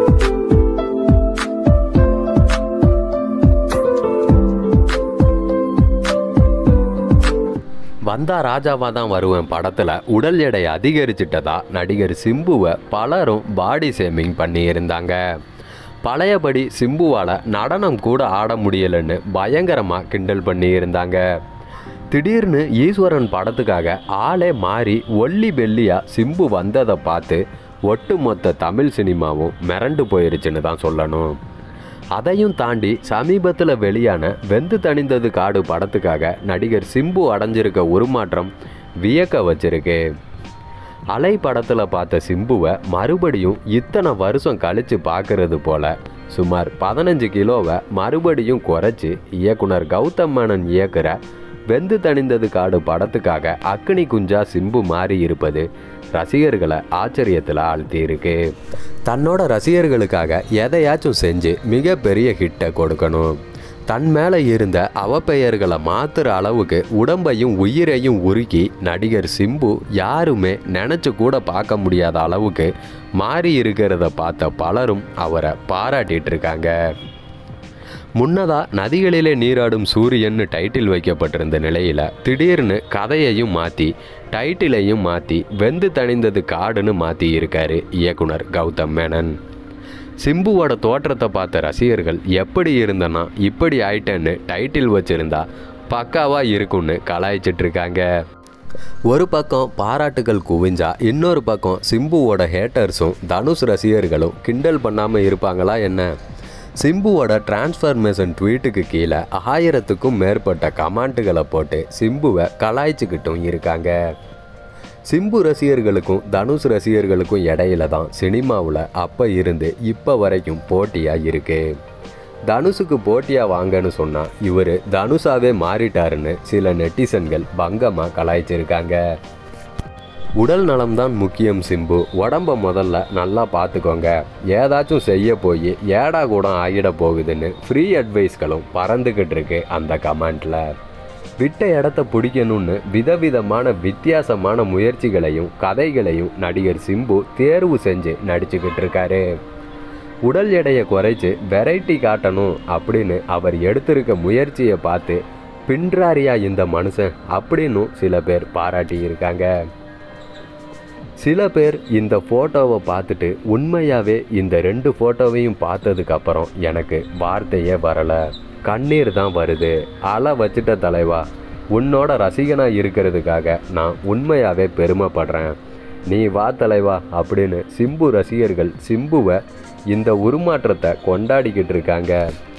வந்தா ராஜாவா தான் வருவேன் படத்துல உடல் எடை அதிகரிச்சிட்டதா நடிகர் சிம்புவை பலரும் பாடி ஷேமிங் பண்ணியிருந்தாங்க பழையபடி சிம்புவால் நடனம் கூட ஆட முடியலைன்னு பயங்கரமாக கிண்டல் பண்ணியிருந்தாங்க திடீர்னு ஈஸ்வரன் படத்துக்காக ஆளே மாறி ஒல்லி பெல்லியா சிம்பு வந்ததை பார்த்து ஒட்டுமொத்த தமிழ் சினிமாவும் மிரண்டு போயிருச்சுன்னு தான் சொல்லணும் அதையும் தாண்டி சமீபத்தில் வெளியான வெந்து தணிந்தது காடு படத்துக்காக நடிகர் சிம்பு அடைஞ்சிருக்க உருமாற்றம் வியக்க வச்சிருக்கு அலை படத்தில் பார்த்த சிம்புவை மறுபடியும் இத்தனை வருஷம் கழித்து பார்க்கறது போல சுமார் பதினஞ்சு கிலோவை மறுபடியும் குறைச்சி இயக்குனர் கௌதம் மேனன் இயக்குற வெந்து தணிந்தது காடு படத்துக்காக அக்னி குஞ்சா சிம்பு மாறி இருப்பது ரசிகர்களை ஆச்சரியத்தில் ஆழ்த்தியிருக்கு தன்னோட ரசிகர்களுக்காக எதையாச்சும் செஞ்சு மிகப்பெரிய ஹிட்டை கொடுக்கணும் தன் மேலே இருந்த அவப்பெயர்களை மாத்துற அளவுக்கு உடம்பையும் உயிரையும் உருக்கி நடிகர் சிம்பு யாருமே நினச்சி கூட பார்க்க முடியாத அளவுக்கு மாறி இருக்கிறத பார்த்த பலரும் அவரை பாராட்டிட்டு இருக்காங்க முன்னதா நதிகளிலே நீராடும் சூரியன்னு டைட்டில் வைக்கப்பட்டிருந்த நிலையில் திடீர்னு கதையையும் மாற்றி டைட்டிலையும் மாற்றி வெந்து தணிந்தது காடுன்னு மாற்றி இருக்காரு இயக்குனர் கௌதம் மேனன் சிம்புவோட தோற்றத்தை பார்த்த ரசிகர்கள் எப்படி இருந்தனா இப்படி ஆயிட்டேன்னு டைட்டில் வச்சிருந்தா பக்காவா இருக்கும்னு கலாய்ச்சிட்டு இருக்காங்க ஒரு பக்கம் பாராட்டுகள் குவிஞ்சா இன்னொரு பக்கம் சிம்புவோட ஹேட்டர்ஸும் தனுஷ் ரசிகர்களும் கிண்டல் பண்ணாமல் இருப்பாங்களா என்ன சிம்புவோட டிரான்ஸ்ஃபர்மேஷன் ட்வீட்டுக்கு கீழே ஆயிரத்துக்கும் மேற்பட்ட கமெண்ட்டுகளை போட்டு சிம்புவை கலாய்ச்சிக்கிட்டும் இருக்காங்க சிம்பு ரசிகர்களுக்கும் தனுஷ் ரசிகர்களுக்கும் இடையில தான் சினிமாவில் அப்போ இருந்து இப்போ வரைக்கும் போட்டியாக இருக்கு தனுஷுக்கு போட்டியாக வாங்கன்னு சொன்னால் இவர் தனுஷாவே மாறிட்டாருன்னு சில நெட்டிசன்கள் பங்கமாக கலாய்ச்சிருக்காங்க உடல் நலம்தான் முக்கியம் சிம்பு உடம்ப முதல்ல நல்லா பார்த்துக்கோங்க ஏதாச்சும் செய்ய போய் ஏடா கூட ஆகிட போகுதுன்னு ஃப்ரீ அட்வைஸ்களும் பறந்துக்கிட்டு இருக்கு அந்த கமெண்ட்ல விட்ட இடத்த பிடிக்கணும்னு விதவிதமான வித்தியாசமான முயற்சிகளையும் கதைகளையும் நடிகர் சிம்பு தேர்வு செஞ்சு நடிச்சுக்கிட்டு இருக்காரு உடல் எடையை குறைச்சு வெரைட்டி காட்டணும் அப்படின்னு அவர் எடுத்திருக்க முயற்சியை பார்த்து பின்றாரியா இந்த மனுஷன் அப்படின்னும் சில பேர் பாராட்டி இருக்காங்க சில பேர் இந்த ஃபோட்டோவை பார்த்துட்டு உண்மையாகவே இந்த ரெண்டு ஃபோட்டோவையும் பார்த்ததுக்கப்புறம் எனக்கு வார்த்தையே வரலை கண்ணீர் தான் வருது அலை வச்சிட்ட தலைவா உன்னோட ரசிகனாக இருக்கிறதுக்காக நான் உண்மையாகவே பெருமைப்படுறேன் நீ வா தலைவா அப்படின்னு சிம்பு ரசிகர்கள் சிம்புவை இந்த உருமாற்றத்தை கொண்டாடிக்கிட்டு இருக்காங்க